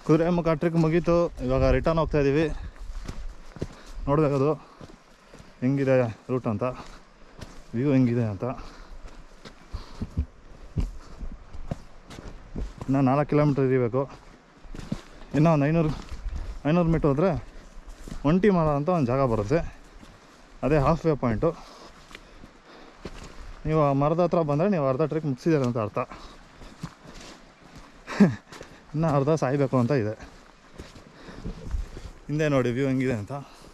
Kudremukh trick ಮುಗೀತು ಇವಾಗ return ಹೋಗ್ತಾ ಇದ್ದೀವಿ ನೋಡಬೇಕದು ಹೆಂಗಿದೆ ರೂಟ್ ಅಂತ ವ್ಯೂ ಹೆಂಗಿದೆ ಅಂತ ಇನ್ನು ನಾಲ್ಕು ಕಿಲೋಮೀಟ್ರ್ ಇರಬೇಕು ಇನ್ನೂ ಒಂದು ಐನೂರು ಐನೂರು ಮೀಟ್ರ್ ಹೋದರೆ ಒಂಟಿ ಮರ ಅಂತ ಒಂದು ಜಾಗ ಬರುತ್ತೆ ಅದೇ ಹಾಫ್ ವೇ ಪಾಯಿಂಟು ನೀವು ಆ ಮರದ ಹತ್ರ ಬಂದರೆ ನೀವು ಅರ್ಧ ಟ್ರಿಕ್ ಮುಗಿಸಿದ್ದೀರ ಅಂತ ಅರ್ಥ ಇನ್ನು ಅರ್ಧ ಸಾಯಬೇಕು ಅಂತ ಇದೆ ಹಿಂದೆ ನೋಡಿ ವ್ಯೂ ಹೆಂಗಿದೆ ಅಂತ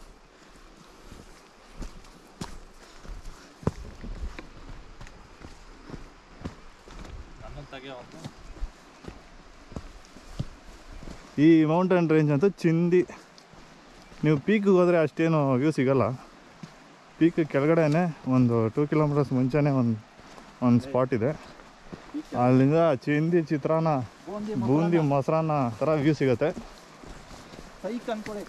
ಈ ಮೌಂಟೇನ್ ರೇಂಜ್ ಅಂತೂ ಚಿಂದಿ ನೀವು ಪೀಕಿಗೆ ಹೋದರೆ ಅಷ್ಟೇನು ವ್ಯೂ ಸಿಗಲ್ಲ ಪೀಕ್ ಕೆಳಗಡೆನೆ ಒಂದು ಟೂ ಕಿಲೋಮೀಟರ್ಸ್ ಮುಂಚೆನೇ ಒಂದು ಒಂದು ಸ್ಪಾಟ್ ಇದೆ ಅಲ್ಲಿಂದ ಚಿಂದಿ ಚಿತ್ರಾನ್ನ ಬೂಂದಿ ಮೊಸರನ್ನ ಥರ ವ್ಯೂ ಸಿಗುತ್ತೆ ಸೈಕ್ ಅನ್ಕೊಳ್ಳಿ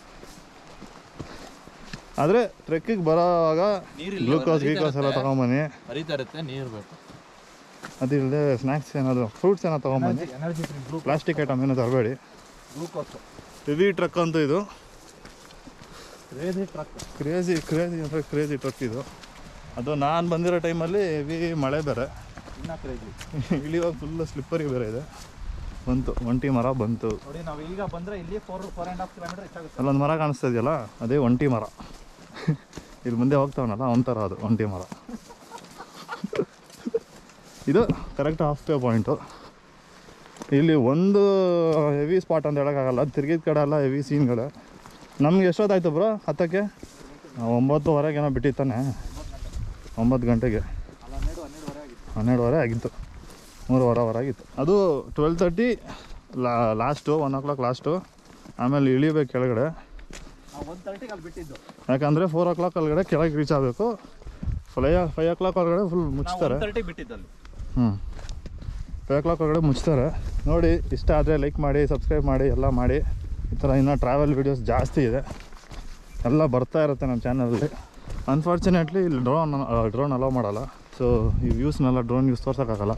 ಆದರೆ ಟ್ರೆಕ್ಕಿಗೆ ಬರೋವಾಗ ನೀರಿಲ್ಲ, ಗ್ಲೂಕೋಸ್ ಹರಿತಾ ಗೀಕೋಸ್ ಎಲ್ಲ ಇರುತ್ತೆ. ತೊಗೊಂಬನ್ನಿ ಹರಿತಾ ಇರುತ್ತೆ ನೀರು ಬೇಕು ಅದಿಲ್ಲದೆ ಸ್ನ್ಯಾಕ್ಸ್ ಏನಾದರೂ ಫ್ರೂಟ್ಸ್ ಏನೋ ತೊಗೊಂಬನ್ನಿ ಎನರ್ಜಿ ಡ್ರಿಂಕ್ ಗ್ಲೂ ಪ್ಲಾಸ್ಟಿಕ್ ಐಟಮ್ ಏನೋ ತರಬೇಡಿ ಗ್ಲೂಕೋಸ್ ಹೆವಿ ಟ್ರಕ್ ಅಂತೂ ಇದು ಕ್ರೇಜಿ ಟ್ರಕ್ ಕ್ರೇಜಿ ಕ್ರೇಜಿ ಅಂದರೆ ಕ್ರೇಜಿ ಟ್ರಕ್ ಇದು ಅದು ನಾನು ಬಂದಿರೋ ಟೈಮಲ್ಲಿ ಹೆವಿ ಮಳೆ ಬೇರೆ ಇನ್ನ ಕ್ರೇಜಿ ಇಳಿಯುವಾಗ ಫುಲ್ ಸ್ಲಿಪ್ಪರಿ ಬೇರೆ ಇದೆ ಬಂತು ಒಂಟಿ ಮರ ಬಂತು ನೋಡಿ ನಾವು ಈಗ ಬಂದ್ರೆ ಇಲ್ಲಿ four four and half kilometre ಹೆಚ್ಚಾಗುತ್ತೆ ಅಲ್ಲೊಂದು ಮರ ಕಾಣಿಸ್ತಾ ಇದೆಯಲ್ಲ ಅದೇ ಒಂಟಿ ಮರ ಇಲ್ಲಿ ಮುಂದೆ ಹೋಗ್ತಾವನಲ್ಲ ಒಂಥರ ಅದು ಒಂಟಿ ಮರ ಇದು ಕರೆಕ್ಟ್ ಹಾಫ್ ವೇ ಪಾಯಿಂಟು ಇಲ್ಲಿ ಒಂದು ಹೆವಿ ಸ್ಪಾಟ್ ಅಂತ ಹೇಳೋಕ್ಕಾಗಲ್ಲ ತಿರ್ಗಿದ ಕಡೆ ಎಲ್ಲ ಹೆವಿ ಸೀನ್ಗಳು ನಮ್ಗೆ ಎಷ್ಟೊತ್ತಾಯ್ತು ಬ್ರೋ ಹತ್ತಕ್ಕೆ ನಾವು ಒಂಬತ್ತುವರೆಗೆ ಏನೋ ಬಿಟ್ಟಿತ್ತಾನೆ ಒಂಬತ್ತು ಗಂಟೆಗೆ ಅಲ್ಲ ಹನ್ನೆರಡು ಹನ್ನೆರಡುವರೆ ಆಗಿತ್ತು ಹನ್ನೆರಡುವರೆ ಆಗಿತ್ತು ಮೂರುವರೆ ಆಗಿತ್ತು ಅದು ಟ್ವೆಲ್ ತರ್ಟಿ ಲಾ last one o'clock last ಆಮೇಲೆ ಇಳಿಬೇಕು ಕೆಳಗಡೆ ನಾವು ಒನ್ ತರ್ಟಿಗೆ ಅಲ್ಲಿ ಬಿಟ್ಟಿದ್ದು ಯಾಕಂದರೆ ಫೋರ್ ಓ ಕ್ಲಾಕ್ ಒಳಗಡೆ ಕೆಳಗೆ ರೀಚ್ ಆಗಬೇಕು ಫೈ ಫೈವ್ ಓ ಕ್ಲಾಕ್ ಒಳಗಡೆ ಫುಲ್ ನಾವು ಮುಚ್ತಾರೆ ಒನ್ ತರ್ಟಿ ಬಿಟ್ಟಿದ್ದಲ್ಲಿ ಹ್ಞೂ ಫೈವ್ ಓ ಕ್ಲಾಕ್ ಒಳಗಡೆ ಮುಚ್ತಾರೆ ನೋಡಿ ಇಷ್ಟ ಆದರೆ ಲೈಕ್ ಮಾಡಿ ಸಬ್ಸ್ಕ್ರೈಬ್ ಮಾಡಿ ಎಲ್ಲ ಮಾಡಿ ಈ ಥರ ಇನ್ನೂ ಟ್ರಾವೆಲ್ ವೀಡಿಯೋಸ್ ಜಾಸ್ತಿ ಇದೆ ಎಲ್ಲ ಬರ್ತಾ ಇರುತ್ತೆ ನಮ್ಮ ಚಾನಲಲ್ಲಿ ಅನ್ಫಾರ್ಚುನೇಟ್ಲಿ ಇಲ್ಲಿ ಡ್ರೋನ್ ಡ್ರೋನ್ ಅಲೋ ಮಾಡಲ್ಲ ಸೊ ಈ ವ್ಯೂಸ್ನೆಲ್ಲ ಡ್ರೋನ್ ಯೂಸ್ ತೋರ್ಸೋಕ್ಕಾಗಲ್ಲ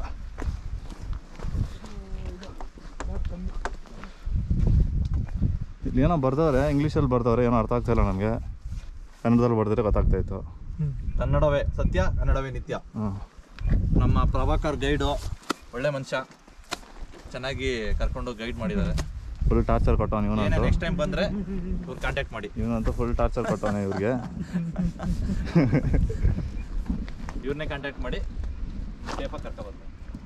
ಇಲ್ಲಿ ಏನೋ ಬರ್ದವ್ರೆ ಇಂಗ್ಲೀಷಲ್ಲಿ ಬರ್ದವ್ರೆ ಏನೋ ಅರ್ಥ ಆಗ್ತಾಯಿಲ್ಲ ನನಗೆ ಕನ್ನಡದಲ್ಲಿ ಬರ್ದಿದ್ರೆ ಗೊತ್ತಾಗ್ತಾ ಇತ್ತು ಕನ್ನಡವೇ ಸತ್ಯ ಕನ್ನಡವೇ ನಿತ್ಯ ಹ್ಞೂ ನಮ್ಮ ಪ್ರಭಾಕರ್ ಗೈಡು ಒಳ್ಳೆ ಮನುಷ್ಯ ಚೆನ್ನಾಗಿ ಕರ್ಕೊಂಡು ಗೈಡ್ ಮಾಡಿದ್ದಾರೆ ಫುಲ್ ಟಾರ್ಚರ್ ಕೊಟ್ಟವನು ಏನೇ ಇವನಂತೂ ನೆಕ್ಸ್ಟ್ ಟೈಮ್ ಬಂದ್ರೆ ಇವ್ರು ಕಾಂಟ್ಯಾಕ್ಟ್ ಮಾಡಿ ಇವನಂತೂ ಫುಲ್ ಟಾರ್ಚರ್ ಕೊಟ್ಟವನೆ ಇವ್ರಿಗೆ ಇವ್ರನ್ನೇ ಕಾಂಟ್ಯಾಕ್ಟ್ ಮಾಡಿ ಸೇಫಾಗಿ ಕರ್ಕೊಬರ್ತಾರೆ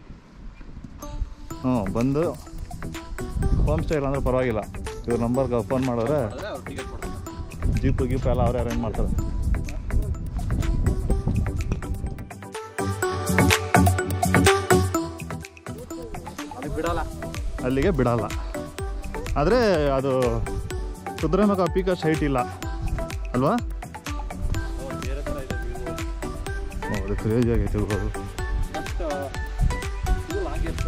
ಹ್ಞೂ ಬಂದು ಹೋಮ್ ಸ್ಟೇ ಇಲ್ಲ ಅಂದ್ರೆ ಪರವಾಗಿಲ್ಲ ಇವ್ರ ನಂಬರ್ಗೆ ಫೋನ್ ಮಾಡಿದ್ರೆ ಮಾಡಿದ್ರೆ ಅವ್ರು ಟಿಕೆಟ್ ಕೊಡ್ತಾರೆ ಜೀಪು ಗೀಪು ಎಲ್ಲ ಅವರೇ ಅರೇಂಜ್ ಮಾಡ್ತಾರೆ ಅದಕ್ಕೆ ಬಿಡಲ್ಲ ಅಲ್ಲಿಗೆ ಬಿಡಲ್ಲ ಆದರೆ ಅದು ಕುದುರೆಮುಖ ಪೀಕಸ್ಟ್ ಹೈಟ್ ಇಲ್ಲ ಅಲ್ವಾ ಬೇರೆ ಥರ ಇದೆ ಓ, ಅದು ಕ್ರೇಜಿ ಆಗೈತೆ ಗುರು. ಬಟ್ ಇದು ಲಾಂಗ್ ಇರ್ತದೆ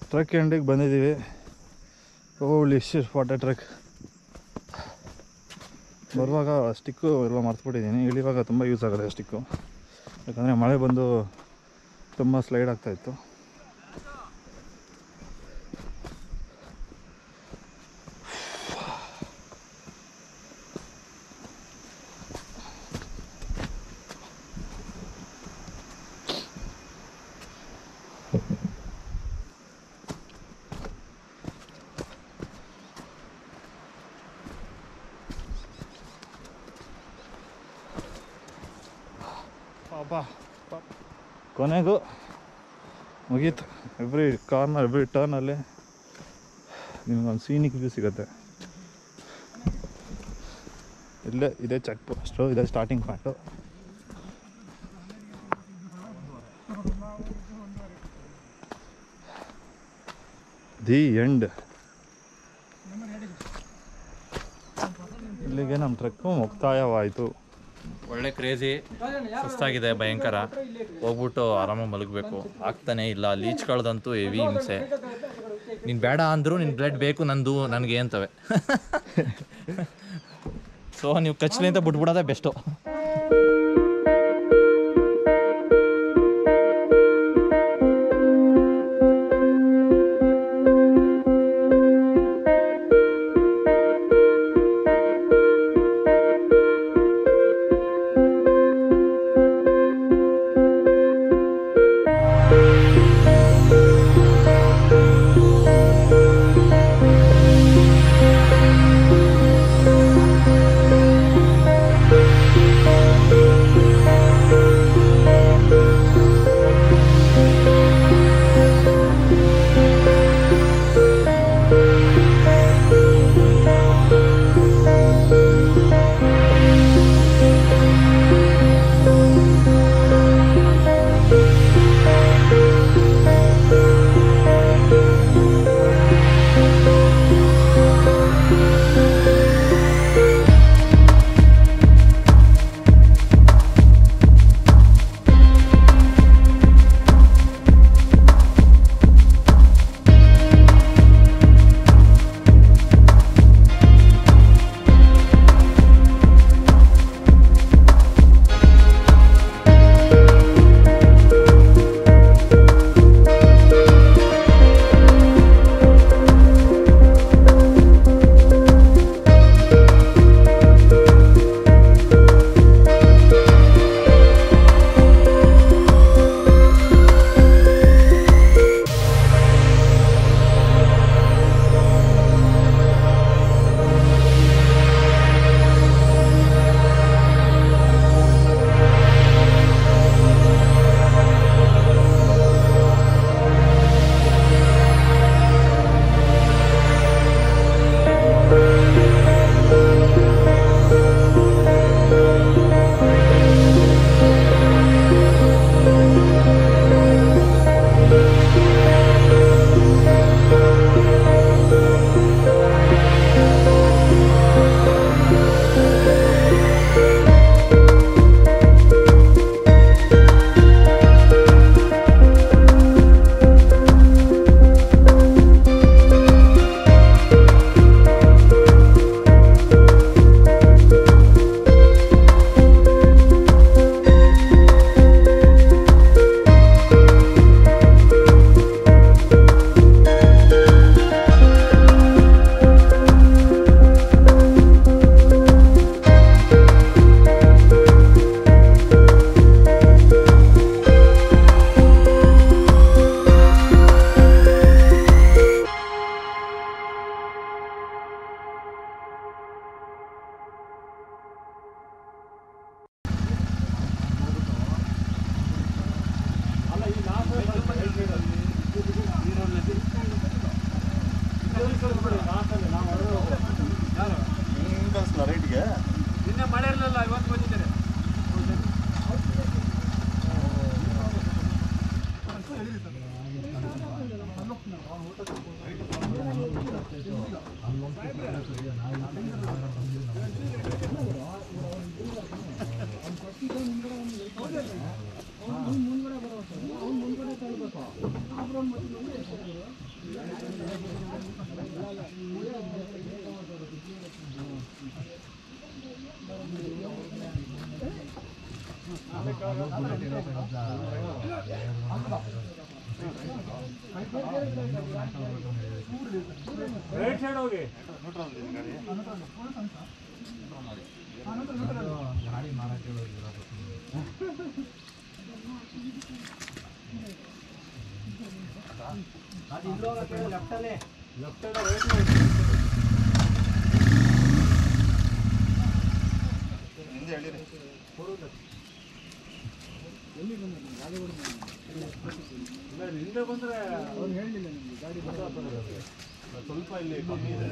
ಟ್ರಕ್ ಎಂಡಿಗೆ ಬಂದಿದ್ದೀವಿ ಹೋಗ್ಲಿ ಶಿರ್ ವಾಟರ್ ಟ್ರಕ್ ಬರುವಾಗ ಸ್ಟಿಕ್ಕು ಎಲ್ಲ ಮರ್ತ್ಬಿಟ್ಟಿದ್ದೀನಿ ಇಳಿವಾಗ ತುಂಬ ಯೂಸ್ ಆಗುತ್ತೆ ಸ್ಟಿಕ್ಕು ಯಾಕಂದರೆ ಮಳೆ ಬಂದು ತುಂಬ ಸ್ಲೈಡ್ ಆಗ್ತಾಯಿತ್ತು ಕೊನೆಗೂ ಮುಗೀತು ಎವ್ರಿ ಕಾರ್ನರ್ ಎವ್ರಿ ಟರ್ನಲ್ಲಿ ನಿಮ್ಗೊಂದು ಸೀನಿಕ್ ವ್ಯೂ ಸಿಗುತ್ತೆ ಇಲ್ಲೇ ಇದೇ ಚೆಕ್ ಪೋಸ್ಟು ಇದೇ ಸ್ಟಾರ್ಟಿಂಗ್ ಪಾಯಿಂಟು ದಿ ಎಂಡ್ ಇಲ್ಲಿಗೆ ನಮ್ಮ ಟ್ರಕ್ಕು ಮುಕ್ತಾಯವಾಯಿತು ಒಳ್ಳೆ ಕ್ರೇಜಿ ಸುಸ್ತಾಗಿದೆ ಭಯಂಕರ ಹೋಗ್ಬಿಟ್ಟು ಆರಾಮಾಗಿ ಮಲಗಬೇಕು ಆಗ್ತಾನೆ ಇಲ್ಲ ಲೀಚ್ಗಳದಂತೂ ಹೆವಿ ಹಿಂಸೆ ನೀನು ಬೇಡ ಅಂದರೂ ನಿನ್ನ ಬ್ಲಡ್ ಬೇಕು ನಂದು ನನಗೆ ಅಂತವೆ ಸೊ ನೀವು ಕಚ್ಲಿ ಅಂತ ಬಿಟ್ಬಿಡೋದೇ ಬೆಸ್ಟು ರೈಟ್ಗೆ ನಿನ್ನೆ ಮಳೆ ಇರಲಿಲ್ಲ ಇವತ್ತು ಬಂದಿದ್ದೇನೆ ರೈಟ್ ಸೈಡ್ ಹೋಗಿ ಹಿಂದೆ ಬಂದ್ರೆ ಸ್ವಲ್ಪ ಇಲ್ಲಿ ಕಮ್ಮಿ ಇದೆ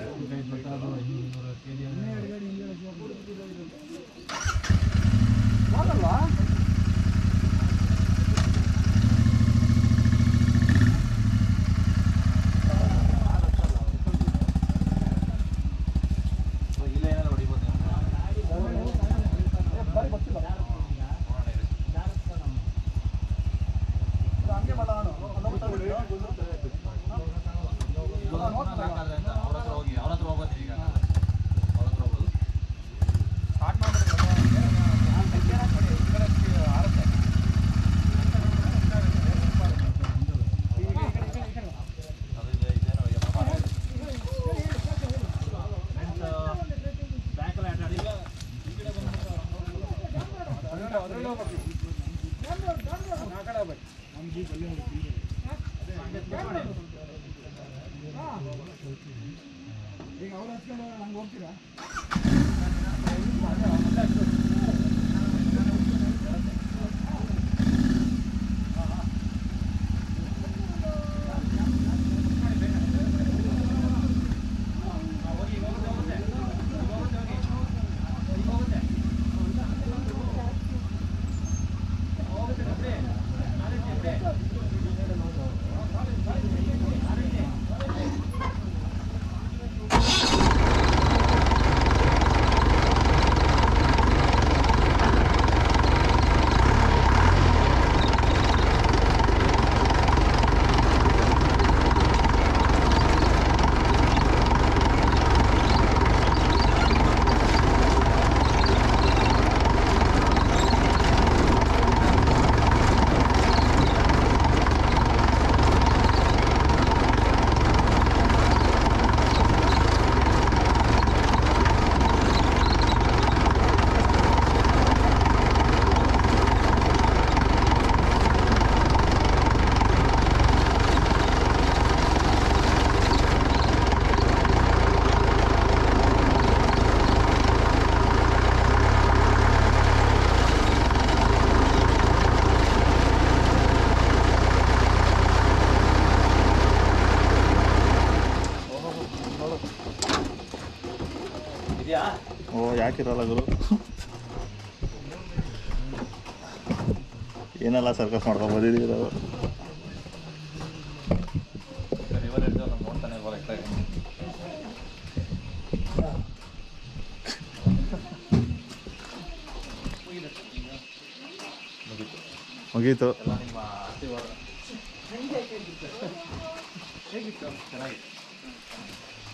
ಓ ಯಾಕಿರಲ್ಲ ಗುರು ಏನೆಲ್ಲ ಸರ್ಕಸ್ ಮಾಡ್ಕೊಂಡು ಬಂದಿದ್ದೀವಿ ನಾವು ನೋಡ್ತಾನೆ ಬರಕ್ಕೆ ಮುಗೀತು ಎಲ್ಲ ನಿಮ್ಮ ಆಶೀರ್ವಾದ ಚೆನ್ನಾಗಿ